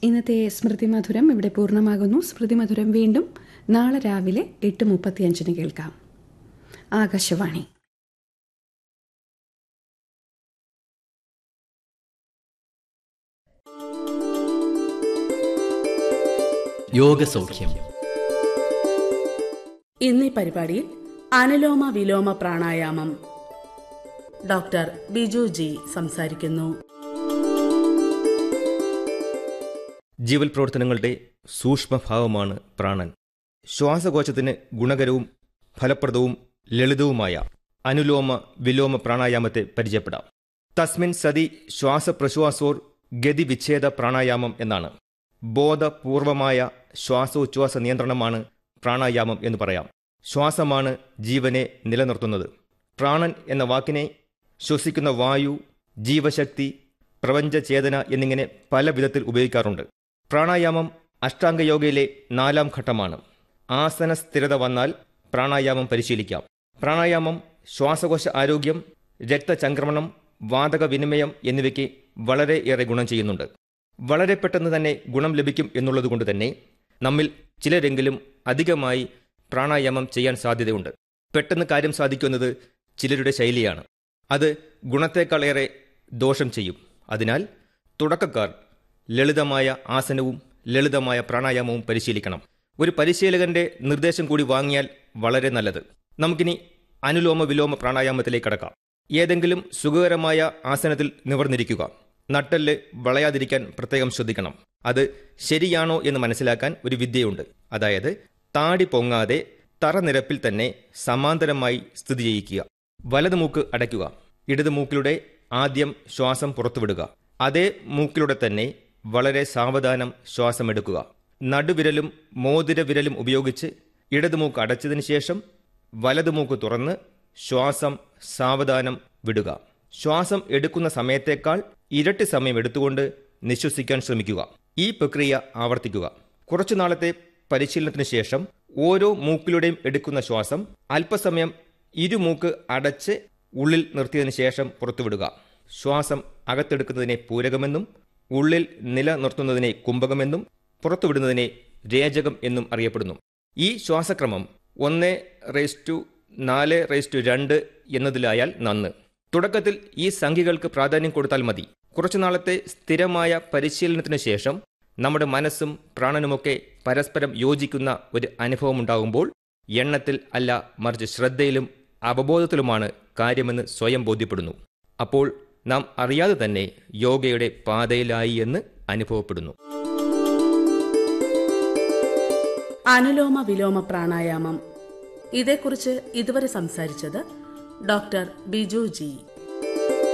ഇന്നത്തെ സ്മൃതി മധുരം ഇവിടെ പൂർണ്ണമാകുന്നു സ്മൃതി മധുരം വീണ്ടും നാളെ രാവിലെ എട്ട് മുപ്പത്തിയഞ്ചിന് കേൾക്കാം ആകാശവാണി യോഗസൗഖ്യം ഇന്നീ പരിപാടിയിൽ അനുലോമ വിലോമ പ്രാണായാമം ഡോക്ടർ ബിജു ജി സംസാരിക്കുന്നു ജീവൽ പ്രവർത്തനങ്ങളുടെ സൂക്ഷ്മഭാവമാണ് പ്രാണൻ ശ്വാസകോശത്തിന് ഗുണകരവും ഫലപ്രദവും ലളിതവുമായ അനുലോമ വിലോമ പ്രാണായാമത്തെ പരിചയപ്പെടാം തസ്മിൻ സതി ശ്വാസപ്രശ്വാസോർ ഗതിവിച്ഛേദ പ്രാണായാമം എന്നാണ് ബോധപൂർവമായ ശ്വാസോച്ഛ്വാസ നിയന്ത്രണമാണ് പ്രാണായാമം എന്ന് പറയാം ശ്വാസമാണ് ജീവനെ നിലനിർത്തുന്നത് പ്രാണൻ എന്ന വാക്കിനെ ശ്വസിക്കുന്ന വായു ജീവശക്തി പ്രപഞ്ചചേതന എന്നിങ്ങനെ പല വിധത്തിൽ ഉപയോഗിക്കാറുണ്ട് പ്രാണായാമം അഷ്ടാംഗയോഗയിലെ നാലാം ഘട്ടമാണ് ആസന സ്ഥിരത വന്നാൽ പ്രാണായാമം പരിശീലിക്കാം പ്രാണായാമം ശ്വാസകോശ ആരോഗ്യം രക്തചംക്രമണം വാതക വിനിമയം എന്നിവയ്ക്ക് വളരെ ഏറെ ഗുണം ചെയ്യുന്നുണ്ട് വളരെ പെട്ടെന്ന് തന്നെ ഗുണം ലഭിക്കും എന്നുള്ളതുകൊണ്ട് തന്നെ നമ്മിൽ ചിലരെങ്കിലും അധികമായി പ്രാണായാമം ചെയ്യാൻ സാധ്യതയുണ്ട് പെട്ടെന്ന് കാര്യം സാധിക്കുന്നത് ചിലരുടെ ശൈലിയാണ് അത് ഗുണത്തേക്കാളേറെ ദോഷം ചെയ്യും അതിനാൽ തുടക്കക്കാർ ലളിതമായ ആസനവും ലളിതമായ പ്രാണായാമവും പരിശീലിക്കണം ഒരു പരിശീലകന്റെ നിർദ്ദേശം കൂടി വാങ്ങിയാൽ വളരെ നല്ലത് നമുക്കിനി അനുലോമ വിലോമ പ്രാണായാമത്തിലേക്ക് കടക്കാം ഏതെങ്കിലും സുഖകരമായ ആസനത്തിൽ നിവർന്നിരിക്കുക നട്ടെല്ല് വളയാതിരിക്കാൻ പ്രത്യേകം ശ്രദ്ധിക്കണം അത് ശരിയാണോ എന്ന് മനസ്സിലാക്കാൻ ഒരു വിദ്യയുണ്ട് അതായത് താടി പൊങ്ങാതെ തറനിരപ്പിൽ തന്നെ സമാന്തരമായി സ്ഥിതി ചെയ്യിക്കുക വലത് മൂക്ക് അടയ്ക്കുക ഇടത് മൂക്കിലൂടെ ആദ്യം ശ്വാസം പുറത്തുവിടുക അതേ മൂക്കിലൂടെ തന്നെ വളരെ സാവധാനം ശ്വാസമെടുക്കുക നടുവിരലും മോതിര വിരലും ഉപയോഗിച്ച് ഇടത് മൂക്ക് അടച്ചതിന് ശേഷം വലത് മൂക്ക് തുറന്ന് ശ്വാസം സാവധാനം വിടുക ശ്വാസം എടുക്കുന്ന സമയത്തേക്കാൾ ഇരട്ടി സമയം എടുത്തുകൊണ്ട് നിശ്വസിക്കാൻ ശ്രമിക്കുക ഈ പ്രക്രിയ ആവർത്തിക്കുക കുറച്ചു നാളത്തെ പരിശീലനത്തിന് ശേഷം ഓരോ മൂക്കിലൂടെയും എടുക്കുന്ന ശ്വാസം അല്പസമയം ഇരുമൂക്ക് അടച്ച് ഉള്ളിൽ നിർത്തിയതിനു ശേഷം പുറത്തുവിടുക ശ്വാസം അകത്തെടുക്കുന്നതിനെ പൂരകമെന്നും ഉള്ളിൽ നിലനിർത്തുന്നതിനെ കുംഭകമെന്നും പുറത്തുവിടുന്നതിനെ രേചകം എന്നും അറിയപ്പെടുന്നു ഈ ശ്വാസക്രമം ഒന്ന് റേസ് ടു നാല് റേസ് ടു രണ്ട് എന്നതിലായാൽ നന്ന് തുടക്കത്തിൽ ഈ സംഖ്യകൾക്ക് പ്രാധാന്യം കൊടുത്താൽ മതി കുറച്ചു നാളത്തെ സ്ഥിരമായ പരിശീലനത്തിന് ശേഷം നമ്മുടെ മനസ്സും പ്രാണനുമൊക്കെ പരസ്പരം യോജിക്കുന്ന ഒരു അനുഭവമുണ്ടാകുമ്പോൾ എണ്ണത്തിൽ അല്ല മറിച്ച് ശ്രദ്ധയിലും അവബോധത്തിലുമാണ് കാര്യമെന്ന് സ്വയം ബോധ്യപ്പെടുന്നു അപ്പോൾ നാം അറിയാതെ തന്നെ യോഗയുടെ പാതയിലായി എന്ന് അനുഭവപ്പെടുന്നു അനുലോമ വിലോമ പ്രാണായാമം ഇതേക്കുറിച്ച് ഇതുവരെ സംസാരിച്ചത് ഡോക്ടർ ബിജു ജി